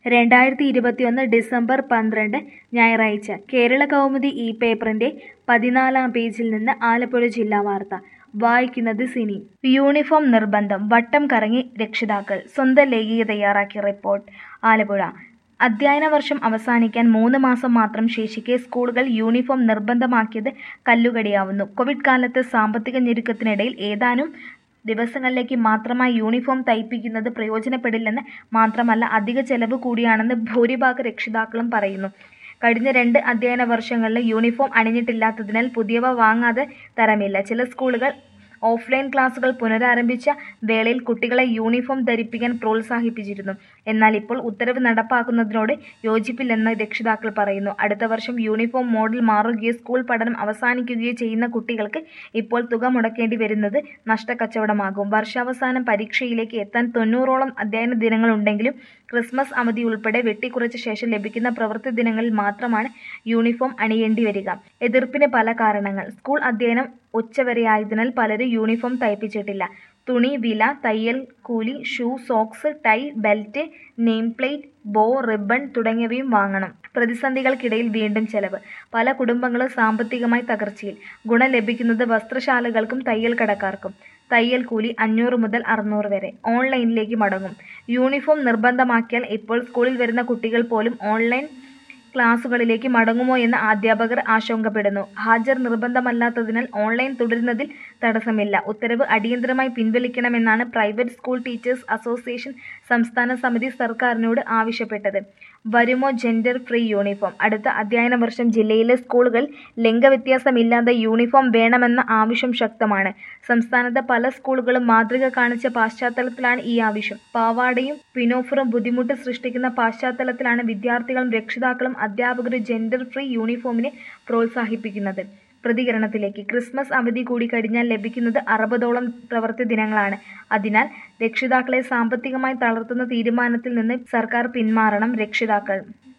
രണ്ടായിരത്തി ഇരുപത്തിയൊന്ന് ഡിസംബർ പന്ത്രണ്ട് ഞായറാഴ്ച കേരള കൗമുദി ഈ പേപ്പറിന്റെ പതിനാലാം പേജിൽ നിന്ന് ആലപ്പുഴ ജില്ലാ വാർത്ത വായിക്കുന്നത് സിനി യൂണിഫോം നിർബന്ധം വട്ടം കറങ്ങി രക്ഷിതാക്കൾ സ്വന്തം ലേഖിക തയ്യാറാക്കിയ റിപ്പോർട്ട് ആലപ്പുഴ അധ്യയന വർഷം അവസാനിക്കാൻ മൂന്ന് മാസം മാത്രം ശേഷിക്കെ സ്കൂളുകൾ യൂണിഫോം നിർബന്ധമാക്കിയത് കല്ലുകടിയാവുന്നു കോവിഡ് കാലത്ത് സാമ്പത്തിക ഞെരുക്കത്തിനിടയിൽ ഏതാനും ദിവസങ്ങളിലേക്ക് മാത്രമായി യൂണിഫോം തയ്പ്പിക്കുന്നത് പ്രയോജനപ്പെടില്ലെന്ന് മാത്രമല്ല അധിക ചെലവ് കൂടിയാണെന്ന് ഭൂരിഭാഗ രക്ഷിതാക്കളും പറയുന്നു കഴിഞ്ഞ രണ്ട് അധ്യയന വർഷങ്ങളിൽ യൂണിഫോം അണിഞ്ഞിട്ടില്ലാത്തതിനാൽ പുതിയവ വാങ്ങാതെ തരമില്ല ചില സ്കൂളുകൾ ഓഫ്ലൈൻ ക്ലാസുകൾ പുനരാരംഭിച്ച വേളയിൽ കുട്ടികളെ യൂണിഫോം ധരിപ്പിക്കാൻ പ്രോത്സാഹിപ്പിച്ചിരുന്നു എന്നാൽ ഇപ്പോൾ ഉത്തരവ് നടപ്പാക്കുന്നതിനോട് യോജിപ്പില്ലെന്ന് രക്ഷിതാക്കൾ പറയുന്നു അടുത്ത വർഷം യൂണിഫോം മോഡൽ മാറുകയോ സ്കൂൾ പഠനം അവസാനിക്കുകയോ ചെയ്യുന്ന കുട്ടികൾക്ക് ഇപ്പോൾ തുക മുടക്കേണ്ടി വരുന്നത് നഷ്ടക്കച്ചവടമാകും വർഷാവസാനം പരീക്ഷയിലേക്ക് എത്താൻ തൊണ്ണൂറോളം അധ്യയന ദിനങ്ങളുണ്ടെങ്കിലും ക്രിസ്മസ് അവധി ഉൾപ്പെടെ വെട്ടിക്കുറച്ച ശേഷം ലഭിക്കുന്ന പ്രവൃത്തി ദിനങ്ങളിൽ മാത്രമാണ് യൂണിഫോം അണിയേണ്ടി വരിക എതിർപ്പിന് പല കാരണങ്ങൾ സ്കൂൾ അധ്യയനം ഉച്ചവരെയായതിനാൽ പലരും യൂണിഫോം തയ്പ്പിച്ചിട്ടില്ല തുണി വില തയ്യൽ കൂലി shoe socks tie belt name plate bow ribbon തുടങ്ങിയവയും വാങ്ങണം പ്രതിസന്ധികൾക്കിടയിൽ വീണ്ടും ചെലവ് പല കുടുംബങ്ങളും സാമ്പത്തികമായി തകർച്ചയിൽ ഗുണം ലഭിക്കുന്നത് വസ്ത്രശാലകൾക്കും തയ്യൽ കടക്കാർക്കും തയ്യൽ കൂലി അഞ്ഞൂറ് മുതൽ അറുന്നൂറ് വരെ ഓൺലൈനിലേക്ക് മടങ്ങും യൂണിഫോം നിർബന്ധമാക്കിയാൽ ഇപ്പോൾ സ്കൂളിൽ വരുന്ന കുട്ടികൾ പോലും ഓൺലൈൻ ക്ലാസുകളിലേക്ക് മടങ്ങുമോ എന്ന് അധ്യാപകർ ആശങ്കപ്പെടുന്നു ഹാജർ നിർബന്ധമല്ലാത്തതിനാൽ ഓൺലൈൻ തുടരുന്നതിൽ തടസ്സമില്ല ഉത്തരവ് അടിയന്തരമായി പിൻവലിക്കണമെന്നാണ് പ്രൈവറ്റ് സ്കൂൾ ടീച്ചേഴ്സ് അസോസിയേഷൻ സംസ്ഥാന സമിതി സർക്കാരിനോട് ആവശ്യപ്പെട്ടത് വരുമോ ജെൻഡർ ഫ്രീ യൂണിഫോം അടുത്ത അധ്യയന വർഷം ജില്ലയിലെ സ്കൂളുകൾ ലിംഗവ്യത്യാസമില്ലാതെ യൂണിഫോം വേണമെന്ന ആവശ്യം ശക്തമാണ് സംസ്ഥാനത്തെ പല സ്കൂളുകളും മാതൃക കാണിച്ച പശ്ചാത്തലത്തിലാണ് ഈ ആവശ്യം പാവാടയും പിനോഫറും ബുദ്ധിമുട്ട് സൃഷ്ടിക്കുന്ന പശ്ചാത്തലത്തിലാണ് വിദ്യാർത്ഥികളും രക്ഷിതാക്കളും അധ്യാപകരും ജെൻഡർ ഫ്രീ യൂണിഫോമിനെ പ്രോത്സാഹിപ്പിക്കുന്നത് പ്രതികരണത്തിലേക്ക് ക്രിസ്മസ് അവധി കൂടി കഴിഞ്ഞാൽ ലഭിക്കുന്നത് അറുപതോളം പ്രവൃത്തി ദിനങ്ങളാണ് അതിനാൽ രക്ഷിതാക്കളെ സാമ്പത്തികമായി തളർത്തുന്ന തീരുമാനത്തിൽ നിന്ന് സർക്കാർ പിന്മാറണം രക്ഷിതാക്കൾ